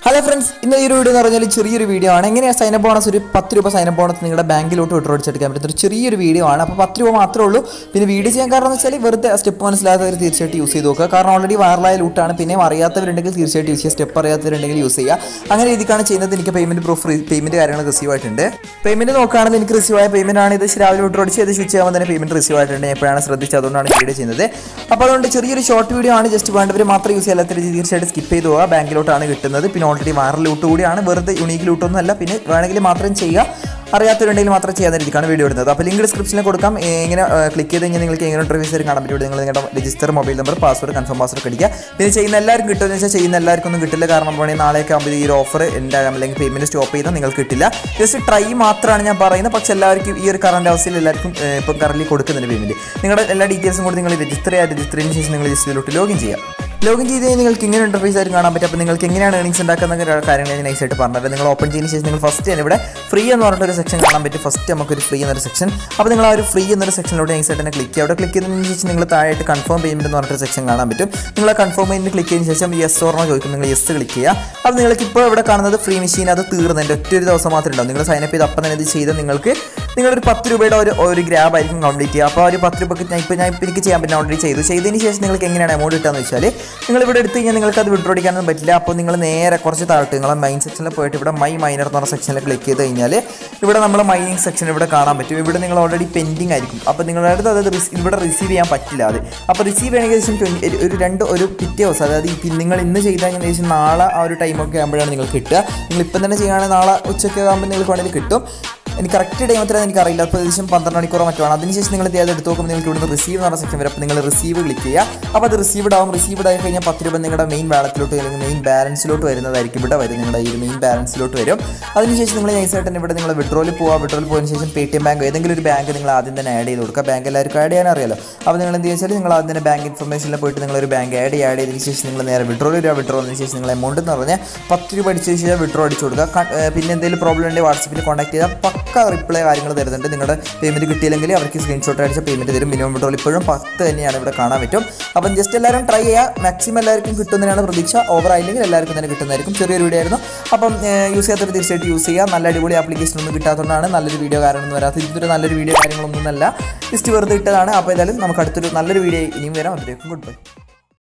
hello friends ഇന്ന് ഈ ഒരു വീഡിയോ എന്ന് പറഞ്ഞാൽ ചെറിയൊരു വീഡിയോ ആണ് എങ്ങനെയാണ് സൈനപ്പ് ബോണസ് ഒരു പത്ത് രൂപ സൈനപ്പ് ബോണസ് നിങ്ങളുടെ ബാങ്കിലോട്ട് വിഡ്രോ അടിച്ചെടുക്കാൻ പറ്റുന്ന ഒരു ചെറിയൊരു വീഡിയോ ആണ് അപ്പോൾ പത്ത് രൂപ മാത്രമേ ഉള്ളൂ പിന്നെ വീഡിയോ ചെയ്യാൻ കാരണം എന്ന് വെച്ചാൽ വെറുതെ സ്റ്റെപ്പ് മനസ്സിലാത്തവർ തീർച്ചയായിട്ടും യൂസ് ചെയ്ത് നോക്കുക കാരണം ഓൾറെഡി വൈറലായ ലൂട്ടാണ് പിന്നെ അറിയാത്തവരുണ്ടെങ്കിൽ തീർച്ചയായിട്ടും യൂസ് ചെയ്യുക സ്റ്റെപ്പ് അറിയാത്തവരുണ്ടെങ്കിൽ യൂസ് ചെയ്യുക അങ്ങനെ രീതിക്കാണ് ചെയ്യുന്നത് എനിക്ക് പേയ്മെന്റ് പ്രൂഫ് പേയ്മെന്റ് കാര്യങ്ങൾ റിസീവ് ആയിട്ടുണ്ട് പേയ്മെന്റ് നോക്കുകയാണെങ്കിൽ എനിക്ക് റിസീവ് ആയ പേയ്മെന്റ് ആണ് ഇത് രാവിലെ വിഡ്രോ അടിച്ച് ഇത് സ്വിച്ച് ചെയ്യുമ്പോൾ തന്നെ പേയ്മെന്റ് റിസീവ് ആയിട്ടുണ്ട് ഞാൻ എപ്പോഴാണ് ശ്രദ്ധിച്ചത് അതുകൊണ്ടാണ് വീഡിയോ ചെയ്യുന്നത് അപ്പോൾ അതുകൊണ്ട് ചെറിയൊരു ഷോർട്ട് വീഡിയോ ആണ് ജസ്റ്റ് വേണ്ടവർ മാത്രം യൂസ് ചെയ്യാത്ത രീതി തീർച്ചയായിട്ടും സ്കിപ്പ് ചെയ്ത് പോവുക ബാങ്കിലോട്ടാണ് കിട്ടുന്നത് പിന്നെ ഓൾറെഡി വൈറൽ ലൂട്ട് കൂടിയാണ് വെറുതെ യുണീക്ക് ലൂട്ടൊന്നും അല്ല പിന്നെ വേണമെങ്കിൽ മാത്രം ചെയ്യുക അറിയാത്തവരുണ്ടെങ്കിൽ മാത്രം ചെയ്യാൻ രീതിക്കാണ് വീഡിയോ ഇടുന്നത് അപ്പോൾ ലിങ്ക് ഡിസ്ക്രിപ്ഷനിൽ കൊടുക്കാം ഏ, ഇങ്ങനെ ക്ലിക്ക് ചെയ്ത് കഴിഞ്ഞാൽ നിങ്ങൾക്ക് എങ്ങനെ ഇന്റർവ്യൂസ് വരെ കാണാൻ പറ്റും നിങ്ങൾ നിങ്ങളുടെ register mobile number password confirm password അടിക്കുക പിന്നെ ചെയ്യുന്ന എല്ലാവർക്കും കിട്ടുമെന്ന് വെച്ചാൽ ചെയ്യുന്ന എല്ലാവർക്കും ഒന്നും കിട്ടില്ല കാരണം വേണമെങ്കിൽ നാളെയൊക്കെ ആകുമ്പോൾ ഈ ഒരു ഓഫർ എൻ്റെ അല്ലെങ്കിൽ പേയ്മെൻറ്റ് സ്റ്റോപ്പ് ചെയ്താൽ നിങ്ങൾക്ക് കിട്ടില്ല ജസ്റ്റ് ട്രൈ മാത്രമാണ് ഞാൻ പറയുന്നത് പക്ഷേ എല്ലാവർക്കും ഈ ഒരു കറണ്ട് അവസ്ഥയിൽ എല്ലാവർക്കും ഏ, ഇപ്പം കറന്റ് കൊടുക്കുന്നുണ്ട് പേയ്മെൻറ്റ് നിങ്ങളുടെ എല്ലാ ഡീറ്റെയിൽസും കൂടി നിങ്ങൾ രജിസ്റ്റർ ചെയ്യുക രജിസ്റ്റർ ചെയ്തതിന് ശേഷം നിങ്ങൾ ജസ്റ്റ് ഇതിലോട്ട് ലോഗിൻ ചെയ്യുക ലോഗിൻ ചെയ്ത് കഴിഞ്ഞാൽ നിങ്ങൾക്ക് ഇങ്ങനെ ഇന്റർഫേസ് ആയിട്ട് കാണാൻ പറ്റും അപ്പോൾ നിങ്ങൾക്ക് എങ്ങനെയാണ് ഏണിങ്സ് ഉണ്ടാക്കുന്ന കാര്യങ്ങൾ ഞാൻ നൈസായിട്ട് പറഞ്ഞത് നിങ്ങൾ ഓപ്പൺ ചെയ്തതിന് ശേഷം നിങ്ങൾ ഫസ്റ്റ് തന്നെ ഇവിടെ ഫ്രീ എന്ന് പറഞ്ഞിട്ട് ഒരു സെക്ഷൻ കാണാൻ പറ്റും ഫസ്റ്റ് നമുക്കൊരു ഫ്രീ എന്നൊരു സെക്ഷൻ അപ്പോൾ നിങ്ങൾ ആ ഒരു ഫ്രീ എന്നൊരു സെക്ഷനിലൂടെ നൈസായിട്ട് തന്നെ ക്ലിക്ക് ചെയ്യുക അവിടെ ക്ലിക്ക് ചെയ്തതിന് ശേഷം നിങ്ങൾ താഴെയായിട്ട് കൺഫേം പേയ്മെന്റ് എന്ന് പറഞ്ഞിട്ട് സെക്ഷൻ കാണാൻ പറ്റും നിങ്ങൾ ആ കൺഫേം പേയ്മെന്റ് ക്ലിക്ക് ചെയ്തതിന് ശേഷം യെസ് ഓർണോ ചോദിക്കും നിങ്ങൾ യെസ് ക്ലിക്ക് ചെയ്യുക അപ്പോൾ നിങ്ങൾക്ക് ഇപ്പോൾ ഇവിടെ കാണുന്നത് ഫ്രീ മെഷീൻ അത് തീർന്നതിൻ്റെ ഒറ്റ ഒരു ദിവസം മാത്രമേ ഉണ്ടാവും നിങ്ങൾ സൈനപ്പ് ചെയ്ത് അപ്പം തന്നെ ഇത് ചെയ്ത് നിങ്ങൾക്ക് നിങ്ങളൊരു പത്ത് രൂപയുടെ ഒരു ഒരു ഗ്രാബ് ആയിരിക്കും കംപ്ലീറ്റ് ചെയ്യുക അപ്പോൾ ആ ഒരു പത്ത് രൂപയ്ക്ക് ഞാൻ ഇപ്പോൾ ഞാൻ ഇപ്പോൾ എനിക്ക് ചെയ്യാൻ പറ്റുന്ന ഓൾറെഡി ചെയ്തു ചെയ്തതിന് ശേഷം നിങ്ങൾക്ക് എങ്ങനെയാണ് എമൗണ്ട് കിട്ടുകയെന്ന് വെച്ചാൽ നിങ്ങൾ ഇവിടെ എടുത്ത് കഴിഞ്ഞാൽ നിങ്ങൾക്ക് അത് വിഡ്രോ അടിക്കാനൊന്നും പറ്റില്ല അപ്പോൾ നിങ്ങൾ നേരെ കുറച്ച് താഴോട്ട് നിങ്ങളെ മൈൻ സെക്ഷനിൽ പോയിട്ട് ഇവിടെ മൈ മൈനർ എന്ന് പറഞ്ഞ സെക്ഷനിൽ ക്ലിക്ക് ചെയ്ത് കഴിഞ്ഞാൽ ഇവിടെ നമ്മൾ മൈനിങ് സെക്ഷൻ ഇവിടെ കാണാൻ പറ്റും ഇവിടെ നിങ്ങൾ ഓൾറെഡി പെൻഡിങ് ആയിരിക്കും അപ്പോൾ നിങ്ങളുടെ അടുത്ത് അത് റിസീവ് ഇവിടെ റിസീവ് ചെയ്യാൻ പറ്റില്ല അത് അപ്പോൾ റിസീവ് ചെയ്യണമെങ്കിൽ ഏകദേശം ട്വൻറ്റി ഒരു രണ്ട് ഒരു പിറ്റേ ദിവസം അതായത് ഈ നിങ്ങൾ ഇന്ന് ചെയ്ത് കഴിഞ്ഞാൽ ഏകദേശം നാളെ ആ ഒരു ടൈമൊക്കെ ആകുമ്പോഴാണ് നിങ്ങൾക്ക് കിട്ടുക നിങ്ങൾ ഇപ്പം തന്നെ ചെയ്യുകയാണെങ്കിൽ നാളെ ഉച്ചയ്ക്ക് ആകുമ്പോൾ നിങ്ങൾക്ക് വേണമെങ്കിൽ കിട്ടും എനിക്ക് കറക്റ്റ് ടൈം എത്രയാണ് എനിക്ക് അറിയില്ല അപ്പോൾ ഏകദേശം പന്ത്രണ്ട് മണിക്കൂറോ മറ്റോ ആണ് അതിനുശേഷം നിങ്ങൾ ഇത് എടുത്ത് നോക്കുമ്പോൾ നിങ്ങൾക്ക് ഇവിടുന്ന് റിസീവ് എന്ന് പറഞ്ഞ സെക്ഷൻ വരും അപ്പോൾ നിങ്ങൾ റിസീവ് ക്ലിക്ക് ചെയ്യുക അപ്പോൾ അത് റിസീവ്ഡ് ആവും റിസീവ്ഡ് ആയി കഴിഞ്ഞാൽ പത്ത് രൂപ നിങ്ങളുടെ മെയിൻ ബാലത്തിലോട്ട് അല്ലെങ്കിൽ മെയിൻ ബാലൻസിലോട്ട് വരുന്നതായിരിക്കും ഇവിടെ വരും നിങ്ങളുടെ ഈ ഒരു മെയിൻ ബാലൻസിലോട്ട് വരും അതിനുശേഷം നിങ്ങൾ നൈസായിട്ട് തന്നെ ഇവിടെ നിങ്ങൾ വിഡ്രോയിൽ പോവുക വിഡ്രോയിൽ പോയതിന് ശേഷം പേ ടി എം ബാങ്ക് ഏതെങ്കിലും ഒരു ബാങ്ക് നിങ്ങൾ ആദ്യം തന്നെ ആഡ് ചെയ്ത് കൊടുക്കുക ബാങ്ക് എല്ലാവർക്കും ആഡ് ചെയ്യാൻ അറിയാലോ അപ്പോൾ നിങ്ങൾ എന്ത് വെച്ചാൽ നിങ്ങൾ ആദ്യം തന്നെ ബാങ്ക് ഇൻഫർമേഷനിൽ പോയിട്ട് നിങ്ങൾ ഒരു ബാങ്ക് ആഡ് ചെയ്യുക ആഡ് ചെയ്തതിന് ശേഷം നിങ്ങൾ നേരെ വിഡ്രോയിൽ വരിക വിഡ്രോ ചെയ്തതിന് ശേഷം നിങ്ങൾ എമൗണ്ട് എന്ന് പറഞ്ഞാൽ പത്ത് രൂപ അടിച്ചതിന് ശേഷം വിഡ്രോ അടിച്ചു കൊടുക്കുക ക- ഏഹ് പിന്നെ എന്തെങ്കിലും പ്രോബ്ലം ഉണ്ടെങ്കിൽ വാട്സപ്പിൽ കോൺടാക്ട് ചെയ്താൽ പക്ക റിപ്ലൈ കാര്യങ്ങൾ തരുന്നുണ്ട് നിങ്ങളുടെ പേയ്മെൻറ്റ് കിട്ടിയില്ലെങ്കിൽ അവർക്ക് സ്ക്രീൻഷോട്ട് അടിച്ച പേയ്മെൻറ്റ് തരും മിനിമം വിഡ്രോൾ ഇപ്പോഴും പത്ത് തന്നെയാണ് ഇവിടെ കാണാൻ പറ്റും അപ്പം ജസ്റ്റ് എല്ലാവരും ട്രൈ ചെയ്യുക മാക്സിമം എല്ലാവർക്കും കിട്ടുന്നതിനാണ് പ്രതീക്ഷ ഓവർ ആയില്ലെങ്കിൽ എല്ലാവർക്കും തന്നെ കിട്ടുന്നതായിരിക്കും ചെറിയൊരു വീഡിയോ ആയിരുന്നു അപ്പം യൂസ് ചെയ്യാത്തവർ തീർച്ചയായിട്ടും യൂസ് ചെയ്യുക നല്ല അടിപൊളി ആപ്ലിക്കേഷൻ ഒന്നും കിട്ടാത്തതുകൊണ്ടാണ് നല്ലൊരു വീഡിയോ കാരണം വരാത്തത് ഇതൊരു നല്ലൊരു വീഡിയോ കാര്യങ്ങളൊന്നും അല്ല ജസ്റ്റ് വെറുതെ ഇട്ടതാണ് അപ്പോൾ ഏതായാലും നമുക്ക് അടുത്തൊരു നല്ലൊരു വീഡിയോ ഇനിയും വരാം അതിലേക്കും ഗുഡ് ബൈ